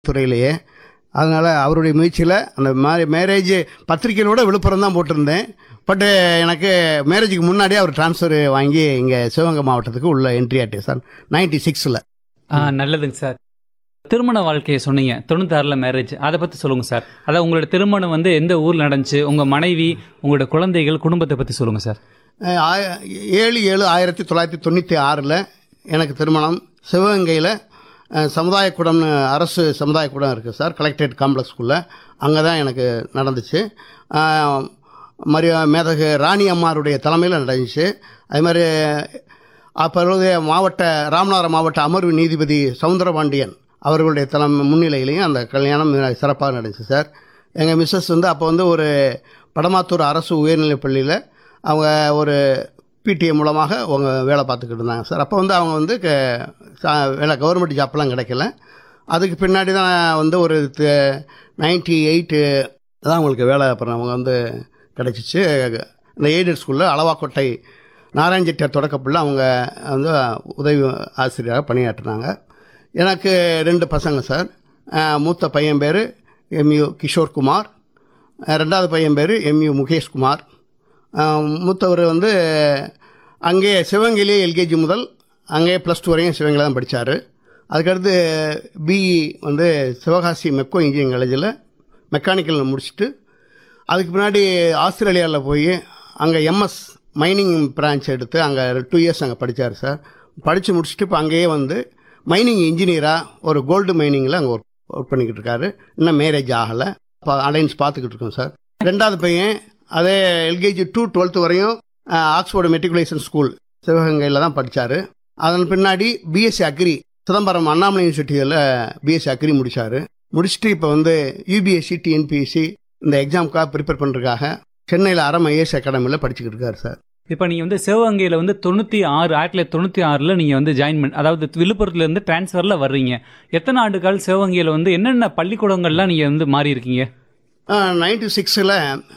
துறையிலேயே அதனால் அவருடைய முயற்சியில் அந்த மே மேரேஜ் பத்திரிக்கையிலோட விழுப்புரம் தான் போட்டிருந்தேன் பட்டு எனக்கு மேரேஜுக்கு முன்னாடியே அவர் ட்ரான்ஸ்ஃபர் வாங்கி இங்கே சிவகங்கை மாவட்டத்துக்கு உள்ள என்ட்ரி ஆகிட்டேன் சார் நைன்டி சிக்ஸில் ஆ நல்லதுங்க சார் திருமண வாழ்க்கையை சொன்னீங்க தொண்ணூத்தாறுல மேரேஜ் அதை பற்றி சொல்லுங்க சார் அதான் உங்களோட திருமணம் வந்து எந்த ஊரில் நடந்துச்சு உங்கள் மனைவி உங்களோட குழந்தைகள் குடும்பத்தை பற்றி சொல்லுங்க சார் ஏழு ஏழு ஆயிரத்தி தொள்ளாயிரத்தி தொண்ணூற்றி ஆறில் எனக்கு திருமணம் சிவகங்கையில் சமுதாயக்கூடம்னு அரசு சமுதாயக்கூடம் இருக்குது சார் கலெக்டரேட் காம்ப்ளெக்ஸ்குள்ளே அங்கே தான் எனக்கு நடந்துச்சு அஹ், மரிய மேதகு ராணி அம்மாருடைய தலைமையில் நடந்துச்சு அது மாதிரி அப்பொழுதைய மாவட்ட ராமநாதபுரம் மாவட்ட அமர்வு நீதிபதி சவுந்தரபாண்டியன் அவர்களுடைய தலைமை முன்னிலையிலையும் அந்த கல்யாணம் மிக சிறப்பாக நடந்துச்சு சார் எங்கள் மிஸ்ஸஸ் வந்து அப்போ வந்து ஒரு படமாத்தூர் அரசு உயர்நிலைப் பள்ளியில் அவங்க ஒரு பிடிஏ மூலமாக அவங்க வேலை பார்த்துக்கிட்டு இருந்தாங்க சார் அப்போ வந்து அவங்க வந்து க- சா- வேலை கவர்மெண்ட் ஜாப்லாம் கிடைக்கல அதுக்கு பின்னாடி தான் வந்து ஒரு நைன்டி எயிட்டு தான் அவங்களுக்கு வேலை அப்புறம் அவங்க வந்து கிடச்சிச்சு இந்த எய்டட் ஸ்கூலில் அளவாக்கோட்டை நாராயண் செட்டியார் தொடக்கப்பள்ளி அவங்க வந்து உதவி ஆசிரியராக பணியாற்றினாங்க எனக்கு ரெண்டு பசங்க சார் அஹ் மூத்த பையன் பேர் எம்யூ கிஷோர்குமார் அஹ் ரெண்டாவது பையன் பேர் எம்யூ முகேஷ்குமார் அஹ் மூத்தவர் வந்து அங்கே சிவகங்கையிலே எல்கேஜி முதல் அங்கேயே ப்ளஸ் டூ வரையும் சிவகங்கையில் தான் படித்தார் அதுக்கடுத்து பிஇ வந்து சிவகாசி மெக்கோ இன்ஜினியரிங் காலேஜில் மெக்கானிக்கல் முடிச்சுட்டு அதுக்கு முன்னாடி ஆஸ்திரேலியாவில் போய் அங்கே எம்எஸ் மைனிங் பிரான்ச் எடுத்து அங்கே டூ இயர்ஸ் அங்கே படித்தார் சார் படித்து முடிச்சுட்டு இப்போ அங்கேயே வந்து மைனிங் இன்ஜினியராக ஒரு கோல்டு மைனிங்கில் அங்கே ஒர்க் ஒர்க் பண்ணிக்கிட்டு இருக்காரு இன்னும் மேரேஜ் ஆகலை இப்போ அலைன்ஸ் பார்த்துக்கிட்டு இருக்கோம் சார் ரெண்டாவது பையன் அதே எல்கேஜி டூ டுவெல்த்து வரையும் ஆக்ஸ்போர்டு மெட்ரிகுலேஷன் ஸ்கூல் சிவகங்கையில் தான் படித்தார் அதன் பின்னாடி பிஎஸ்சி அக்ரி சிதம்பரம் அண்ணாமலை யூனிவர்சிட்டியில் பிஎஸ்சி அக்ரி முடித்தார் முடிச்சுட்டு இப்போ வந்து யூபிஎஸ்சி டிஎன்பிஎஸ்சி இந்த எக்ஸாமுக்காக ப்ரிப்பேர் பண்ணுறதுக்காக சென்னையில் அறம் ஐஏஎஸ் அகாடமியில் படிச்சுக்கிட்டு இருக்காரு சார் இப்போ நீங்கள் வந்து சிவகங்கையில் வந்து தொண்ணூற்றி ஆறு ஆயிரத்தி தொள்ளாயிரத்தி தொண்ணூற்றி ஆறில் நீங்கள் வந்து ஜாயின் பண்ண அதாவது விழுப்புரத்துலேருந்து டிரான்ஸ்ஃபரில் வர்றீங்க எத்தனை ஆண்டுகள் சிவகங்கையில் வந்து என்னென்ன பள்ளிக்கூடங்கள்லாம் நீங்கள் வந்து மாறி இருக்கீங்க நைன்டி சிக்ஸில்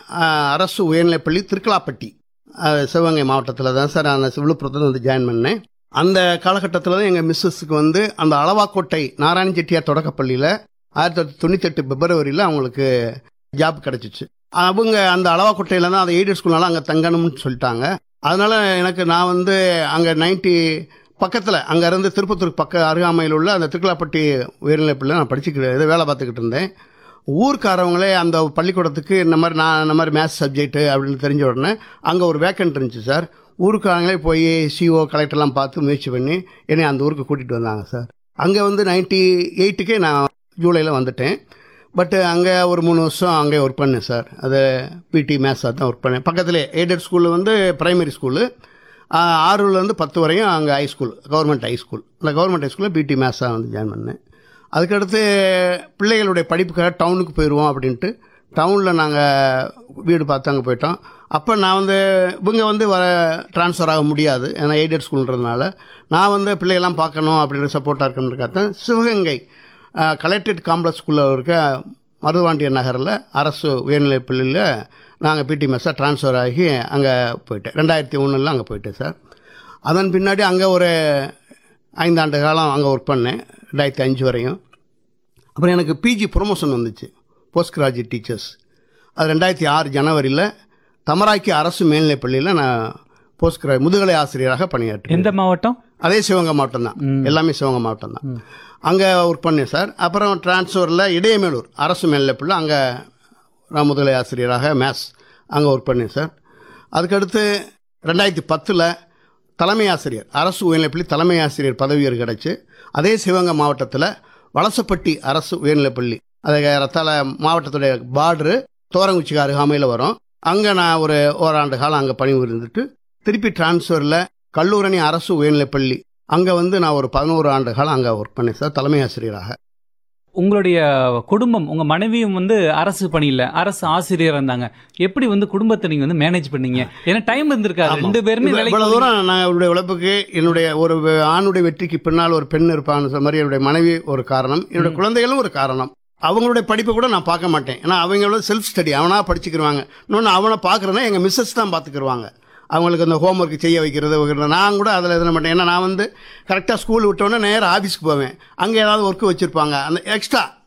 அரசு உயர்நிலைப்பள்ளி திருக்கலாப்பட்டி அஹ், சிவகங்கை மாவட்டத்தில் தான் சார் அந்த விழுப்புரத்தில் வந்து ஜாயின் பண்ணேன் அந்த காலகட்டத்தில் தான் எங்கள் மிஸ்ஸஸுக்கு வந்து அந்த அளவாக்கோட்டை நாராயண செட்டியார் தொடக்கப்பள்ளியில் ஆயிரத்தி தொள்ளாயிரத்தி தொண்ணூத்தெட்டு பிப்ரவரியில் அவங்களுக்கு ஜாப் கிடச்சிச்சு அவங்க அந்த அளவாக்கோட்டையில் தான் அந்த எய்டட் ஸ்கூல்னால அங்கே தங்கணும்னு சொல்லிட்டாங்க அதனால் எனக்கு நான் வந்து அங்கே நைன்ட்டி பக்கத்தில் அங்கேருந்து திருப்பத்தூர் பக்க அருகாமையில் உள்ள அந்த திருக்கலாப்பட்டி உயர்நிலைப்பள்ளியில் நான் படிச்சுக்கிட்டு இது வேலை பார்த்துக்கிட்டு இருந்தேன் ஊர்க்காரவங்களே அந்த பள்ளிக்கூடத்துக்கு இந்த மாதிரி நான் இந்த மாதிரி மேத்ஸ் சப்ஜெக்ட்டு அப்படின்னு தெரிஞ்ச உடனே அங்கே ஒரு வேக்கன்ட் இருந்துச்சு சார் ஊருக்காரங்களே போய் சிஓ கலெக்டர்லாம் பார்த்து முயற்சி பண்ணி என்னை அந்த ஊருக்கு கூட்டிகிட்டு வந்தாங்க சார் அங்கே வந்து நைன்ட்டி எயிட்டுக்கே நான் ஜூலையில் வந்துட்டேன் பட்டு அங்கே ஒரு மூணு வருஷம் அங்கே ஒர்க் பண்ணேன் சார் அது பிடி மேத்ஸாக தான் ஒர்க் பண்ணேன் பக்கத்துலேயே எய்டட் ஸ்கூலு வந்து பிரைமரி ஸ்கூலு ஆறுலேருந்து பத்து வரையும் அங்கே high school government high school அந்த கவர்மெண்ட் ஹை ஸ்கூலில் பிடி மேத்ஸாக வந்து ஜாயின் பண்ணேன் அதுக்கடுத்து பிள்ளைகளுடைய படிப்புக்காக டவுனுக்கு போயிடுவோம் அப்படின்ட்டு டவுனில் நாங்கள் வீடு பார்த்து அங்கே போயிட்டோம் அப்போ நான் வந்து இவங்க வந்து வர ட்ரான்ஸ்ஃபர் ஆக முடியாது ஏன்னா எய்டட் ஸ்கூல்ன்றதுனால நான் வந்து பிள்ளைகள்லாம் பார்க்கணும் அப்படின்னு சப்போர்ட்டாக இருக்கணுன்றக்காக சிவகங்கை கலெக்டரேட் காம்ப்ளெக்ஸ் ஸ்கூலில் இருக்க மருதுவாண்டியன் நகரில் அரசு உயர்நிலைப் பள்ளியில் நாங்கள் பிடி மெஸ்ஸாக ட்ரான்ஸ்ஃபர் ஆகி அங்கே போயிட்டேன் ரெண்டாயிரத்தி ஒன்றில் அங்கே போயிட்டேன் சார் அதன் பின்னாடி அங்கே ஒரு ஐந்தாண்டு காலம் அங்கே ஒர்க் பண்ணேன் ரெண்டாயிரத்தி அஞ்சு வரையும் அப்புறம் எனக்கு பிஜி ப்ரொமோஷன் வந்துச்சு போஸ்ட் கிராஜுவேட் டீச்சர்ஸ் அது ரெண்டாயிரத்தி ஆறு ஜனவரியில் தமராக்கி அரசு மேல்நிலைப் பள்ளியில் நான் போஸ்ட் கிரா முதுகலை ஆசிரியராக பணியாற்றேன் எந்த மாவட்டம் அதே சிவகங்கை மாவட்டம் தான் எல்லாமே சிவகங்கை மாவட்டம் தான் அங்கே ஒர்க் பண்ணேன் சார் அப்புறம் டிரான்ஸ்ஃபரில் இடையமேலூர் அரசு மேல்நிலைப்பள்ளி அங்கே நான் முதுகலை ஆசிரியராக மேத்ஸ் அங்கே ஒர்க் பண்ணேன் சார் அதுக்கடுத்து ரெண்டாயிரத்தி பத்தில் தலைமை ஆசிரியர் அரசு உயர்நிலைப்பள்ளி தலைமை ஆசிரியர் பதவி உயர்வு கிடச்சி அதே சிவகங்கை மாவட்டத்தில் வலசப்பட்டி அரசு உயர்நிலைப்பள்ளி அது ரத்தால மாவட்டத்துடைய பார்டரு தோரங்குச்சிக்கு அருகாமையில் வரும் அங்கே நான் ஒரு ஓராண்டு காலம் அங்கே பணி இருந்துட்டு திருப்பி டிரான்ஸ்ஃபரில் கல்லூரணி அரசு உயர்நிலைப்பள்ளி அங்கே வந்து நான் ஒரு பதினோரு ஆண்டு காலம் அங்கே ஒர்க் பண்ணேன் சார் தலைமை ஆசிரியராக உங்களுடைய குடும்பம் உங்கள் மனைவியும் வந்து அரசு பணியில் அரசு ஆசிரியராக இருந்தாங்க எப்படி வந்து குடும்பத்தை நீங்கள் வந்து மேனேஜ் பண்ணீங்க ஏன்னா டைம் இருந்திருக்காரு ரெண்டு பேருமே இவ்வளவு வேலைக்கு இவ்வளவு தூரம் நான் என்னுடைய உழைப்புக்கு என்னுடைய ஒரு ஆணுடைய வெற்றிக்கு பின்னால் ஒரு பெண் இருப்பான்னு சொன்ன மாதிரி என்னுடைய மனைவி ஒரு காரணம் என்னுடைய குழந்தைகளும் ஒரு காரணம் அவங்களுடைய படிப்பை கூட நான் பார்க்க மாட்டேன் ஏன்னா அவங்களோட செல்ஃப் ஸ்டடி அவனா படிச்சுக்கிருவாங்க இன்னொன்று அவனை பார்க்குறேன்னா எங்கள் மிஸ்ஸஸ் தான் பார்த்துக்கிருவாங்க அவங்களுக்கு அந்த ஹோம்ஒர்க் செய்ய வைக்கிறது வைக்கிறது. நான் கூட அதில் எதுன மாட்டேன் ஏன்னா நான் வந்து கரெக்டாக ஸ்கூல் விட்டோன்னே நேராக ஆஃபீஸ்க்கு போவேன் அங்கே ஏதாவது ஒர்க்கு வச்சுருப்பாங்க அந்த எக்ஸ்ட்ரா